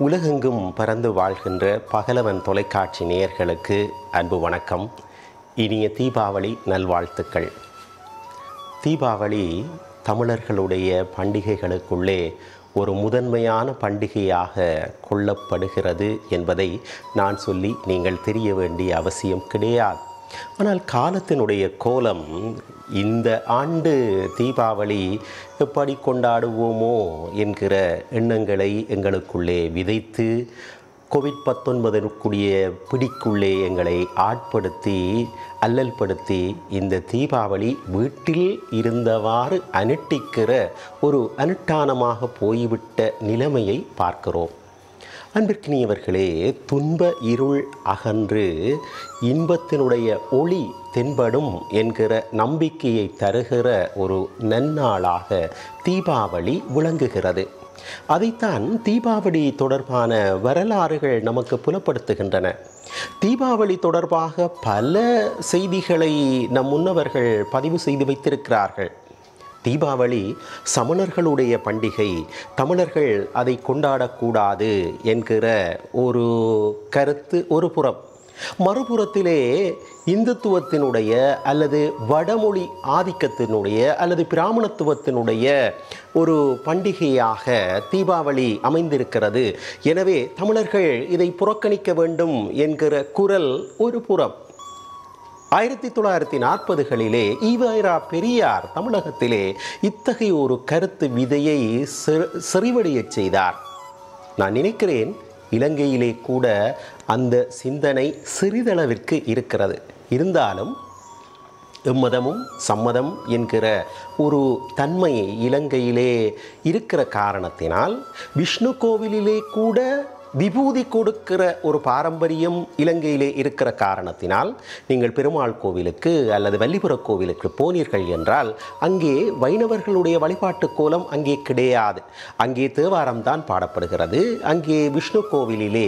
உலகெங்கும் பறந்து வாழ்கின்ற பகலவன் தொலைக்காட்சி நேயர்களுக்கு அன்பு வணக்கம் இனிய தீபாவளி நல்வாழ்த்துக்கள் தீபாவளி தமிழர்களுடைய பண்டிகைகளுக்குள்ளே ஒரு முதன்மையான பண்டிகையாக கொள்ளப்படுகிறது என்பதை நான் சொல்லி நீங்கள் தெரிய வேண்டிய அவசியம் கிடையாது ஆனால் காலத்தினுடைய கோலம் இந்த ஆண்டு தீபாவளி எப்படி கொண்டாடுவோமோ என்கிற எண்ணங்களை எங்களுக்குள்ளே விதைத்து கோவிட் பத்தொன்பதற்குரிய பிடிக்குள்ளே எங்களை ஆட்படுத்தி அல்லல்படுத்தி இந்த தீபாவளி வீட்டில் இருந்தவாறு அனுட்டிக்கிற ஒரு அனுட்டானமாக போய்விட்ட நிலைமையை பார்க்கிறோம் அன்பிற்கினியவர்களே துன்ப இருள் அகன்று இன்பத்தினுடைய ஒளி தென்படும் என்கிற நம்பிக்கையை தருகிற ஒரு நன்னாளாக தீபாவளி விளங்குகிறது அதைத்தான் தீபாவளி தொடர்பான வரலாறுகள் நமக்கு புலப்படுத்துகின்றன தீபாவளி தொடர்பாக பல செய்திகளை நம் முன்னவர்கள் பதிவு செய்து வைத்திருக்கிறார்கள் தீபாவளி சமணர்களுடைய பண்டிகை தமிழர்கள் அதை கொண்டாடக்கூடாது என்கிற ஒரு கருத்து ஒரு புறம் மறுபுறத்திலே இந்துத்துவத்தினுடைய அல்லது வடமொழி ஆதிக்கத்தினுடைய அல்லது பிராமணத்துவத்தினுடைய ஒரு பண்டிகையாக தீபாவளி அமைந்திருக்கிறது எனவே தமிழர்கள் இதை புறக்கணிக்க வேண்டும் என்கிற குரல் ஒரு புறம் ஆயிரத்தி தொள்ளாயிரத்தி நாற்பதுகளிலே ஈவரா பெரியார் தமிழகத்திலே இத்தகைய ஒரு கருத்து விதையை செறிவடையச் செய்தார் நான் நினைக்கிறேன் இலங்கையிலே கூட அந்த சிந்தனை சிறிதளவிற்கு இருக்கிறது இருந்தாலும் எம்மதமும் சம்மதம் என்கிற ஒரு தன்மை இலங்கையிலே இருக்கிற காரணத்தினால் விஷ்ணு கோவிலிலே கூட விபூதி கொடுக்கிற ஒரு பாரம்பரியம் இலங்கையிலே இருக்கிற காரணத்தினால் நீங்கள் பெருமாள் கோவிலுக்கு அல்லது வள்ளிபுர கோவிலுக்கு போனீர்கள் என்றால் அங்கே வைணவர்களுடைய வழிபாட்டு கோலம் அங்கே கிடையாது அங்கே தேவாரம் தான் பாடப்படுகிறது அங்கே விஷ்ணு கோவிலிலே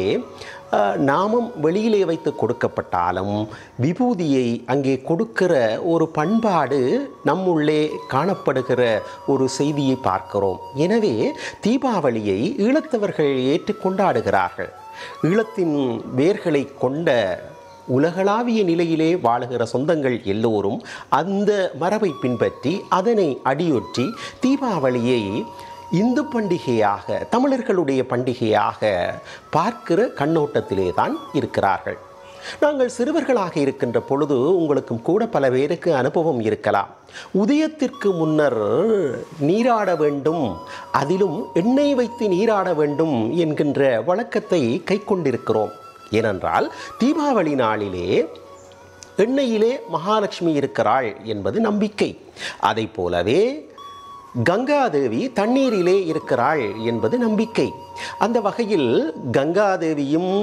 நாமம் வெளியிலே வைத்து கொடுக்கப்பட்டாலும் விபூதியை அங்கே கொடுக்கிற ஒரு பண்பாடு நம்முள்ளே காணப்படுகிற ஒரு செய்தியை பார்க்கிறோம் எனவே தீபாவளியை ஈழத்தவர்கள் ஏற்று கொண்டாடுகிறார்கள் ஈழத்தின் வேர்களை கொண்ட உலகளாவிய நிலையிலே வாழுகிற சொந்தங்கள் எல்லோரும் அந்த மரபை பின்பற்றி அதனை அடியொற்றி தீபாவளியை இந்து பண்டிகையாக தமிழர்களுடைய பண்டிகையாக பார்க்கிற கண்ணோட்டத்திலே தான் இருக்கிறார்கள் நாங்கள் சிறுவர்களாக இருக்கின்ற பொழுது உங்களுக்கும் கூட பல பேருக்கு அனுபவம் இருக்கலாம் உதயத்திற்கு முன்னர் நீராட வேண்டும் அதிலும் எண்ணெய் வைத்து நீராட வேண்டும் என்கின்ற வழக்கத்தை கை கொண்டிருக்கிறோம் ஏனென்றால் தீபாவளி நாளிலே எண்ணெயிலே மகாலட்சுமி இருக்கிறாள் என்பது நம்பிக்கை அதை போலவே கங்காதேவி தண்ணீரிலே இருக்கிறாள் என்பது நம்பிக்கை அந்த வகையில் கங்காதேவியும்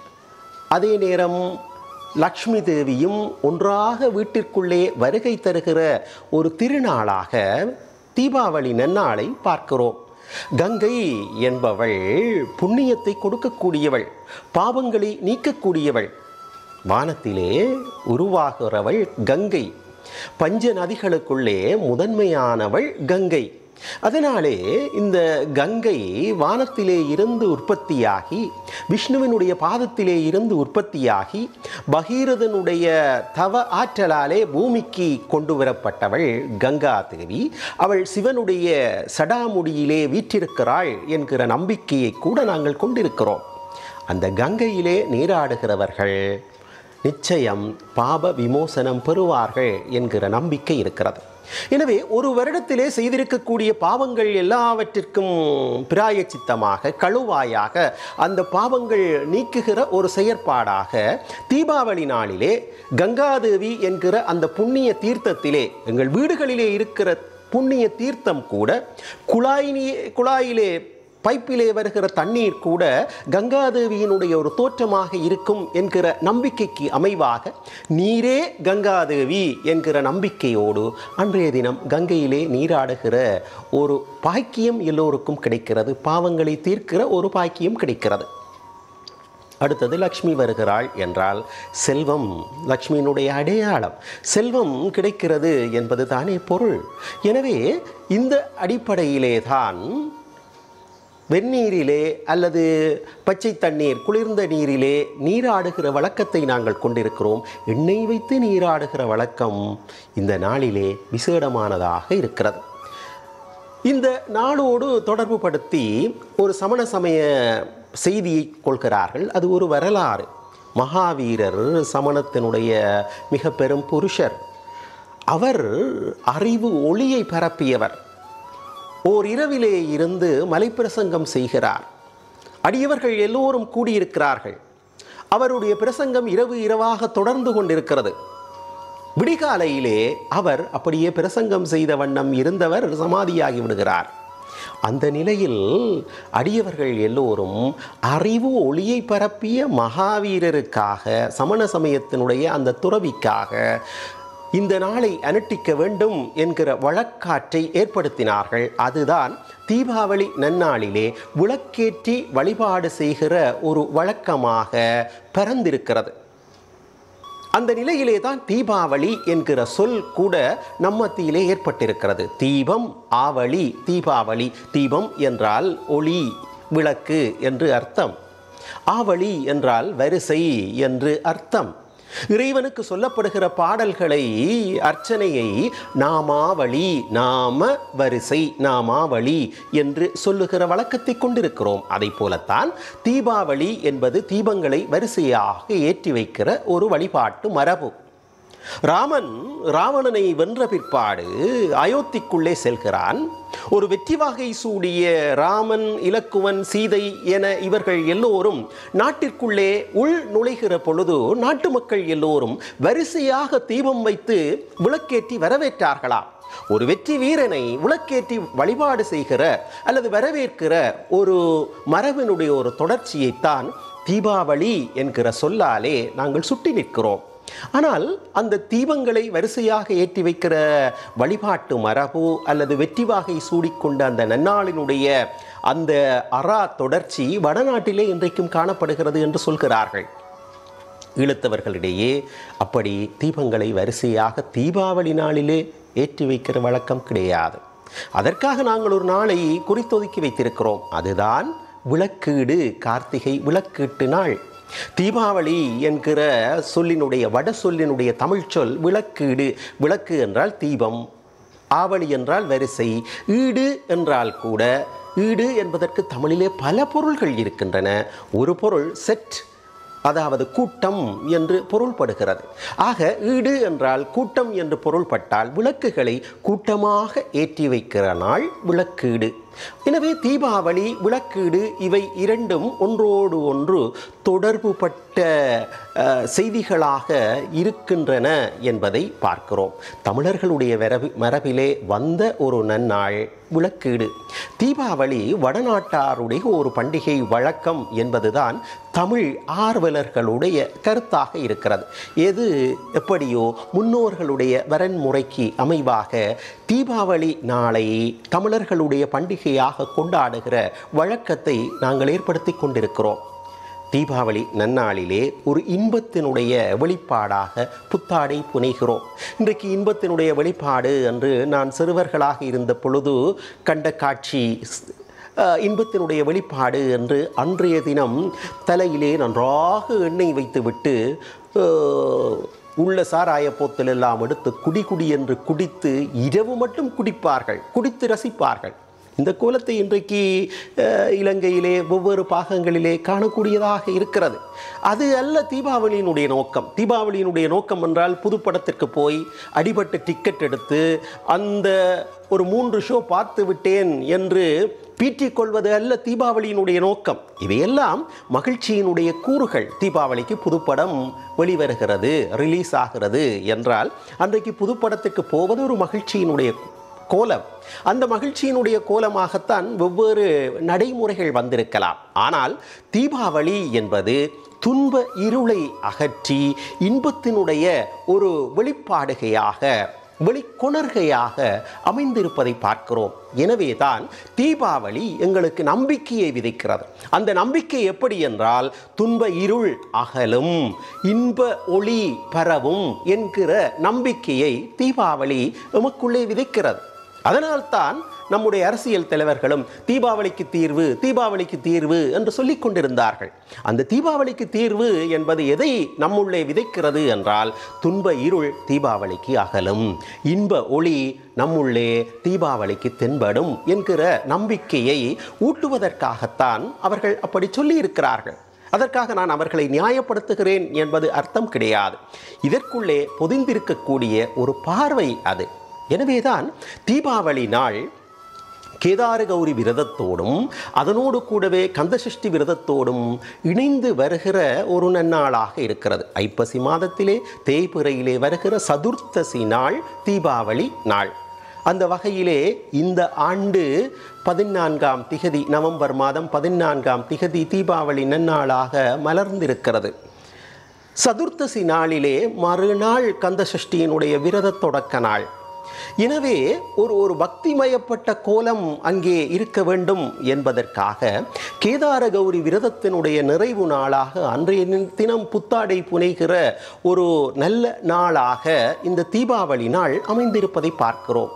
அதே நேரம் லக்ஷ்மி தேவியும் ஒன்றாக வீட்டிற்குள்ளே வருகை தருகிற ஒரு திருநாளாக தீபாவளி நன்னாளை பார்க்கிறோம் கங்கை என்பவள் புண்ணியத்தை கொடுக்கக்கூடியவள் பாவங்களை நீக்கக்கூடியவள் வானத்திலே உருவாகிறவள் கங்கை பஞ்ச நதிகளுக்குள்ளே முதன்மையானவள் கங்கை அதனாலே இந்த கங்கை வானத்திலே இருந்து உற்பத்தியாகி விஷ்ணுவினுடைய பாதத்திலே இருந்து உற்பத்தியாகி பகீரதனுடைய தவ ஆற்றலாலே பூமிக்கு கொண்டு வரப்பட்டவள் கங்கா தேவி அவள் சிவனுடைய சடாமுடியிலே வீற்றிருக்கிறாள் என்கிற நம்பிக்கையை கூட நாங்கள் கொண்டிருக்கிறோம் அந்த கங்கையிலே நீராடுகிறவர்கள் நிச்சயம் பாப விமோசனம் பெறுவார்கள் என்கிற நம்பிக்கை இருக்கிறது எனவே ஒரு வருடத்திலே செய்திருக்கக்கூடிய பாவங்கள் எல்லாவற்றிற்கும் பிராயச்சித்தமாக கழுவாயாக அந்த பாவங்கள் நீக்குகிற ஒரு செயற்பாடாக தீபாவளி நாளிலே கங்காதேவி என்கிற அந்த புண்ணிய தீர்த்தத்திலே எங்கள் வீடுகளிலே இருக்கிற புண்ணிய தீர்த்தம் கூட குழாயினி குழாயிலே பைப்பிலே வருகிற தண்ணீர் கூட கங்காதேவியினுடைய ஒரு தோற்றமாக இருக்கும் என்கிற நம்பிக்கைக்கு அமைவாக நீரே கங்காதேவி என்கிற நம்பிக்கையோடு அன்றைய தினம் கங்கையிலே நீராடுகிற ஒரு பாக்கியம் எல்லோருக்கும் கிடைக்கிறது பாவங்களை தீர்க்கிற ஒரு பாக்கியம் கிடைக்கிறது அடுத்தது லக்ஷ்மி வருகிறாள் என்றால் செல்வம் லக்ஷ்மியினுடைய அடையாளம் செல்வம் கிடைக்கிறது என்பது தானே பொருள் எனவே இந்த அடிப்படையிலே தான் வெந்நீரிலே அல்லது பச்சை தண்ணீர் குளிர்ந்த நீரிலே நீராடுகிற வழக்கத்தை நாங்கள் கொண்டிருக்கிறோம் எண்ணெய் வைத்து நீராடுகிற வழக்கம் இந்த நாளிலே விசேடமானதாக இருக்கிறது இந்த நாளோடு தொடர்பு படுத்தி ஒரு சமண சமய செய்தியை கொள்கிறார்கள் அது ஒரு வரலாறு மகாவீரர் சமணத்தினுடைய மிக பெரும் புருஷர் அவர் அறிவு ஒளியை பரப்பியவர் ஓர் இரவிலே இருந்து மலைப்பிரசங்கம் செய்கிறார் அடியவர்கள் எல்லோரும் கூடியிருக்கிறார்கள் அவருடைய பிரசங்கம் இரவு இரவாக தொடர்ந்து கொண்டிருக்கிறது விடிகாலையிலே அவர் அப்படியே பிரசங்கம் செய்த வண்ணம் இருந்தவர் சமாதியாகி விடுகிறார் அந்த நிலையில் அடியவர்கள் எல்லோரும் அறிவு ஒளியை பரப்பிய மகாவீரருக்காக சமண சமயத்தினுடைய அந்த துறவிக்காக இந்த நாளை அனுட்டிக்க வேண்டும் என்கிற வழக்காற்றை ஏற்படுத்தினார்கள் அதுதான் தீபாவளி நன்னாளிலே விளக்கேற்றி வழிபாடு செய்கிற ஒரு வழக்கமாக பரந்திருக்கிறது அந்த நிலையிலே தான் தீபாவளி என்கிற சொல் கூட நம்மத்தியிலே ஏற்பட்டிருக்கிறது தீபம் ஆவளி தீபாவளி தீபம் என்றால் ஒளி விளக்கு என்று அர்த்தம் ஆவளி என்றால் வரிசை என்று அர்த்தம் இறைவனுக்கு சொல்லப்படுகிற பாடல்களை அர்ச்சனையை நாமாவளி நாம வரிசை நாமாவளி என்று சொல்லுகிற வழக்கத்தை கொண்டிருக்கிறோம் அதை போலத்தான் தீபாவளி என்பது தீபங்களை வரிசையாக ஏற்றி வைக்கிற ஒரு வழிபாட்டு மரபு ராமன் ராவணனை வென்ற பிற்பாடு அயோத்திக்குள்ளே செல்கிறான் ஒரு வெற்றி வாகை சூடிய ராமன் இலக்குவன் சீதை என இவர்கள் எல்லோரும் நாட்டிற்குள்ளே உள் நுழைகிற பொழுது நாட்டு மக்கள் எல்லோரும் வரிசையாக தீபம் வைத்து விளக்கேற்றி வரவேற்றார்களாம் ஒரு வெற்றி வீரனை விளக்கேற்றி வழிபாடு செய்கிற அல்லது வரவேற்கிற ஒரு மரபினுடைய ஒரு தொடர்ச்சியைத்தான் தீபாவளி என்கிற சொல்லாலே நாங்கள் சுட்டி நிற்கிறோம் ஆனால் அந்த தீபங்களை வரிசையாக ஏற்றி வைக்கிற வழிபாட்டு மரபு அல்லது வெற்றி வாகை சூடிக்கொண்ட அந்த நன்னாளினுடைய அந்த அரா தொடர்ச்சி வடநாட்டிலே இன்றைக்கும் காணப்படுகிறது என்று சொல்கிறார்கள் ஈழத்தவர்களிடையே அப்படி தீபங்களை வரிசையாக தீபாவளி நாளிலே ஏற்றி வைக்கிற வழக்கம் கிடையாது அதற்காக நாங்கள் ஒரு நாளை குறித்தொதுக்கி வைத்திருக்கிறோம் அதுதான் விளக்கீடு கார்த்திகை விளக்கீட்டு நாள் தீபாவளி என்கிற சொல்லினுடைய வட சொல்லினுடைய தமிழ் சொல் விளக்கீடு விளக்கு என்றால் தீபம் ஆவணி என்றால் வரிசை ஈடு என்றால் கூட ஈடு என்பதற்கு தமிழிலே பல பொருள்கள் இருக்கின்றன ஒரு பொருள் செட் அதாவது கூட்டம் என்று பொருள்படுகிறது ஆக ஈடு என்றால் கூட்டம் என்று பொருள்பட்டால் விளக்குகளை கூட்டமாக ஏற்றி வைக்கிற நாள் விளக்கீடு எனவே தீபாவளி விளக்கீடு இவை இரண்டும் ஒன்றோடு ஒன்று தொடர்புபட்ட அஹ், செய்திகளாக இருக்கின்றன என்பதை பார்க்கிறோம் தமிழர்களுடைய வரவு மரபிலே வந்த ஒரு நன்னாள் விளக்கீடு தீபாவளி வடநாட்டாருடைய ஒரு பண்டிகை வழக்கம் என்பதுதான் தமிழ் ஆர்வலர்களுடைய கருத்தாக இருக்கிறது எது எப்படியோ முன்னோர்களுடைய வரன்முறைக்கு அமைவாக தீபாவளி நாளை தமிழர்களுடைய பண்டிகையாக கொண்டாடுகிற வழக்கத்தை நாங்கள் ஏற்படுத்தி கொண்டிருக்கிறோம் தீபாவளி நன்னாளிலே ஒரு இன்பத்தினுடைய வெளிப்பாடாக புத்தாடை புனைகிறோம் இன்றைக்கு இன்பத்தினுடைய வெளிப்பாடு என்று நான் சிறுவர்களாக இருந்த பொழுது கண்ட காட்சி அஹ், இன்பத்தினுடைய வெளிப்பாடு என்று அன்றைய தினம் தலையிலே நன்றாக எண்ணெய் வைத்துவிட்டு அஹ், உள்ள சாராய போத்தல் எல்லாம் எடுத்து குடி குடி என்று குடித்து இரவு மட்டும் குடிப்பார்கள் குடித்து ரசிப்பார்கள் இந்த கோலத்தை இன்றைக்கு அஹ், இலங்கையிலே ஒவ்வொரு பாகங்களிலே காணக்கூடியதாக இருக்கிறது அது அல்ல தீபாவளியினுடைய நோக்கம் தீபாவளியினுடைய நோக்கம் என்றால் புதுப்படத்திற்கு போய் அடிபட்டு டிக்கெட் எடுத்து அந்த ஒரு மூன்று ஷோ பார்த்து விட்டேன் என்று பீற்றிக் கொள்வது அல்ல தீபாவளியினுடைய நோக்கம் இவையெல்லாம் மகிழ்ச்சியினுடைய கூறுகள் தீபாவளிக்கு புதுப்படம் வெளிவருகிறது ரிலீஸ் ஆகிறது என்றால் அன்றைக்கு புதுப்படத்துக்கு போவது ஒரு மகிழ்ச்சியினுடைய கோலம் அந்த மகிழ்ச்சியினுடைய கோலமாகத்தான் வெவ்வேறு நடைமுறைகள் வந்திருக்கலாம் ஆனால் தீபாவளி என்பது துன்ப இருளை அகற்றி இன்பத்தினுடைய ஒரு வெளிப்பாடுகையாக வெளிக்கொணர்கையாக அமைந்திருப்பதை பார்க்கிறோம் எனவேதான் தீபாவளி எங்களுக்கு நம்பிக்கையை விதைக்கிறது அந்த நம்பிக்கை எப்படி என்றால் துன்ப இருள் அகலும் இன்ப ஒளி பரவும் என்கிற நம்பிக்கையை தீபாவளி எமக்குள்ளே விதைக்கிறது அதனால்தான் நம்முடைய அரசியல் தலைவர்களும் தீபாவளிக்கு தீர்வு தீபாவளிக்கு தீர்வு என்று சொல்லிக் கொண்டிருந்தார்கள் அந்த தீபாவளிக்கு தீர்வு என்பது எதை நம்முள்ளே விதைக்கிறது என்றால் துன்ப இருள் தீபாவளிக்கு அகலும் இன்ப ஒளி நம்முள்ளே தீபாவளிக்கு தென்படும் என்கிற நம்பிக்கையை ஊட்டுவதற்காகத்தான் அவர்கள் அப்படி சொல்லியிருக்கிறார்கள் அதற்காக நான் அவர்களை நியாயப்படுத்துகிறேன் என்பது அர்த்தம் கிடையாது இதற்குள்ளே பொதிந்திருக்கக்கூடிய ஒரு பார்வை அது எனவேதான் தீபாவளி நாள் கேதார கௌரி விரதத்தோடும் அதனோடு கூடவே கந்தசஷ்டி விரதத்தோடும் இணைந்து வருகிற ஒரு நன்னாளாக இருக்கிறது ஐப்பசி மாதத்திலே தேய்பிறையிலே வருகிற சதுர்த்தசி நாள் தீபாவளி நாள் அந்த வகையிலே இந்த ஆண்டு பதினான்காம் திகதி நவம்பர் மாதம் பதினான்காம் திகதி தீபாவளி நன்னாளாக மலர்ந்திருக்கிறது சதுர்த்தசி நாளிலே மறுநாள் கந்தசஷ்டியினுடைய விரத தொடக்க நாள் எனவே ஒரு ஒரு பக்திமயப்பட்ட கோலம் அங்கே இருக்க வேண்டும் என்பதற்காக கேதார கௌரி விரதத்தினுடைய நிறைவு நாளாக அன்றைய நி- தினம் புத்தாடை புனைகிற ஒரு நல்ல நாளாக இந்த தீபாவளி நாள் அமைந்திருப்பதை பார்க்கிறோம்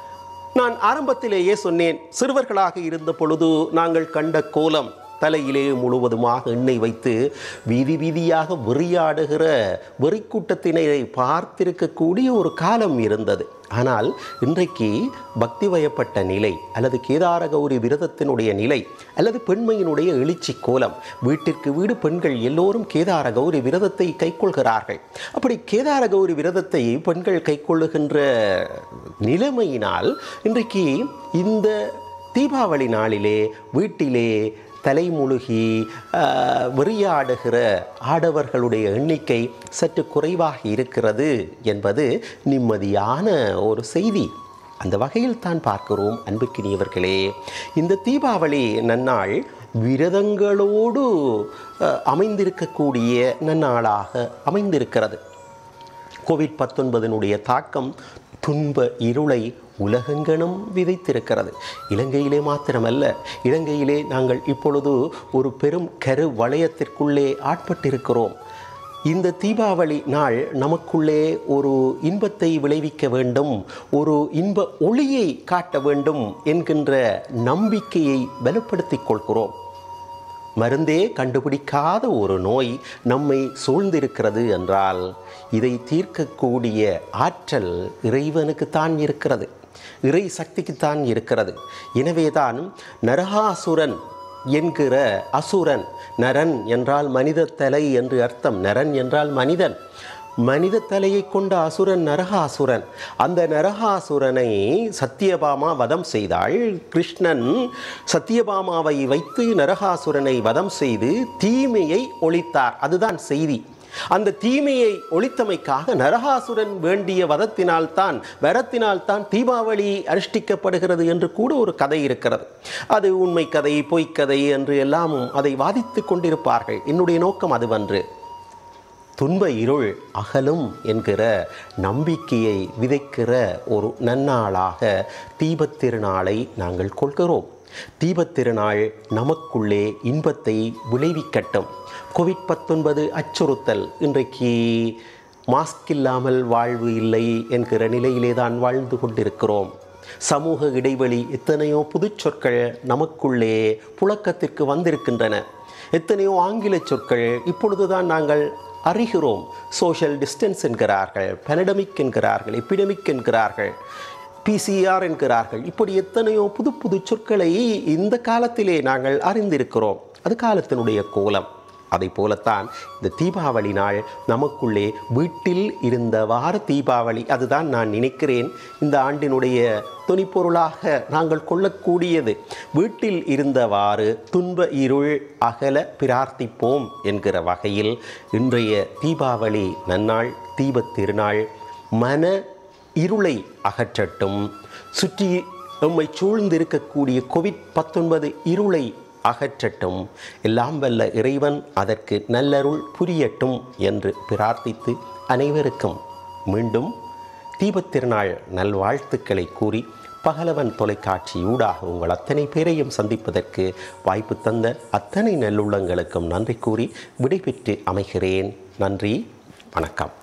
நான் ஆரம்பத்திலேயே சொன்னேன் சிறுவர்களாக இருந்த பொழுது நாங்கள் கண்ட கோலம் தலையிலே முழுவதுமாக எண்ணெய் வைத்து வீதி வீதியாக வெறியாடுகிற வெறிக்கூட்டத்தினை பார்த்திருக்கக்கூடிய ஒரு காலம் இருந்தது ஆனால் இன்றைக்கு பக்தி வயப்பட்ட நிலை அல்லது கேதார கௌரி விரதத்தினுடைய நிலை அல்லது பெண்மையினுடைய எழுச்சி கோலம் வீட்டிற்கு வீடு பெண்கள் எல்லோரும் கேதார கௌரி விரதத்தை கைக்கொள்கிறார்கள் அப்படி கேதார கௌரி விரதத்தை பெண்கள் கைக்கொள்ளுகின்ற நிலைமையினால் இன்றைக்கு இந்த தீபாவளி நாளிலே வீட்டிலே தலைமுழுகி ஆஹ், வெறியாடுகிற ஆடவர்களுடைய எண்ணிக்கை சற்று குறைவாக இருக்கிறது என்பது நிம்மதியான ஒரு செய்தி அந்த வகையில் தான் பார்க்கிறோம் அன்புக்கினியவர்களே இந்த தீபாவளி நன்னாள் விரதங்களோடு ஆஹ், அமைந்திருக்கக்கூடிய நன்னாளாக அமைந்திருக்கிறது கோவிட் பத்தொன்பதனுடைய தாக்கம் துன்ப இருளை உலகெங்கனும் விதைத்திருக்கிறது இலங்கையிலே மாத்திரமல்ல இலங்கையிலே நாங்கள் இப்பொழுது ஒரு பெரும் கரு வளையத்திற்குள்ளே ஆட்பட்டிருக்கிறோம் இந்த தீபாவளி நாள் நமக்குள்ளே ஒரு இன்பத்தை விளைவிக்க வேண்டும் ஒரு இன்ப ஒளியை காட்ட வேண்டும் என்கின்ற நம்பிக்கையை பலப்படுத்திக் கொள்கிறோம் மருந்தே கண்டுபிடிக்காத ஒரு நோய் நம்மை சூழ்ந்திருக்கிறது என்றால் இதை தீர்க்கக்கூடிய ஆற்றல் இறைவனுக்குத்தான் இருக்கிறது இறை சக்திக்குத்தான் இருக்கிறது எனவேதான் நரகாசுரன் என்கிற அசுரன் நரன் என்றால் மனித தலை என்று அர்த்தம் நரன் என்றால் மனிதன் மனித தலையை கொண்ட அசுரன் நரகாசுரன் அந்த நரகாசுரனை சத்தியபாமா வதம் செய்தாள் கிருஷ்ணன் சத்தியபாமாவை வைத்து நரகாசுரனை வதம் செய்து தீமையை ஒழித்தார் அதுதான் செய்தி அந்த தீமையை ஒழித்தமைக்காக நரகாசுரன் வேண்டிய வதத்தினால்தான் வரத்தினால்தான் தீபாவளி அனுஷ்டிக்கப்படுகிறது என்று கூட ஒரு கதை இருக்கிறது அது உண்மை கதை பொய்க்கதை என்று எல்லாம் அதை வாதித்துக் கொண்டிருப்பார்கள் என்னுடைய நோக்கம் அதுவன்று துன்ப இருள் அகலும் என்கிற நம்பிக்கையை விதைக்கிற ஒரு நன்னாளாக தீபத் திருநாளை நாங்கள் கொள்கிறோம் தீபத் திருநாள் நமக்குள்ளே இன்பத்தை விளைவிக்கட்டும் கோவிட் பத்தொன்பது அச்சுறுத்தல் இன்றைக்கு மாஸ்க் இல்லாமல் வாழ்வு இல்லை என்கிற நிலையிலே தான் வாழ்ந்து கொண்டிருக்கிறோம் சமூக இடைவெளி எத்தனையோ புதுச் சொற்கள் நமக்குள்ளே புழக்கத்திற்கு வந்திருக்கின்றன எத்தனையோ ஆங்கில சொற்கள் இப்பொழுதுதான் நாங்கள் அறிகிறோம் சோஷியல் டிஸ்டன்ஸ் என்கிறார்கள் பெனடமிக் என்கிறார்கள் எபிடமிக் என்கிறார்கள் பிசிஆர் என்கிறார்கள் இப்படி எத்தனையோ புது புது சொற்களை இந்த காலத்திலே நாங்கள் அறிந்திருக்கிறோம் அது காலத்தினுடைய கோலம் அதை போலத்தான் இந்த தீபாவளி நாள் நமக்குள்ளே வீட்டில் இருந்தவாறு தீபாவளி அதுதான் நான் நினைக்கிறேன் இந்த ஆண்டினுடைய துணிப்பொருளாக நாங்கள் கொள்ளக்கூடியது வீட்டில் இருந்தவாறு துன்ப இருள் அகல பிரார்த்திப்போம் என்கிற வகையில் இன்றைய தீபாவளி நன்னாள் தீபத் திருநாள் மன இருளை அகற்றட்டும் சுற்றி எம்மை சூழ்ந்திருக்கக்கூடிய கோவிட் பத்தொன்பது இருளை அகற்றட்டும் எல்லாம் வல்ல இறைவன் அதற்கு நல்லருள் புரியட்டும் என்று பிரார்த்தித்து அனைவருக்கும் மீண்டும் தீபத் திருநாள் நல்வாழ்த்துக்களை கூறி பகலவன் தொலைக்காட்சி ஊடாக உங்கள் அத்தனை பேரையும் சந்திப்பதற்கு வாய்ப்பு தந்த அத்தனை நல்லுள்ளங்களுக்கும் நன்றி கூறி விடைபெற்று அமைகிறேன் நன்றி வணக்கம்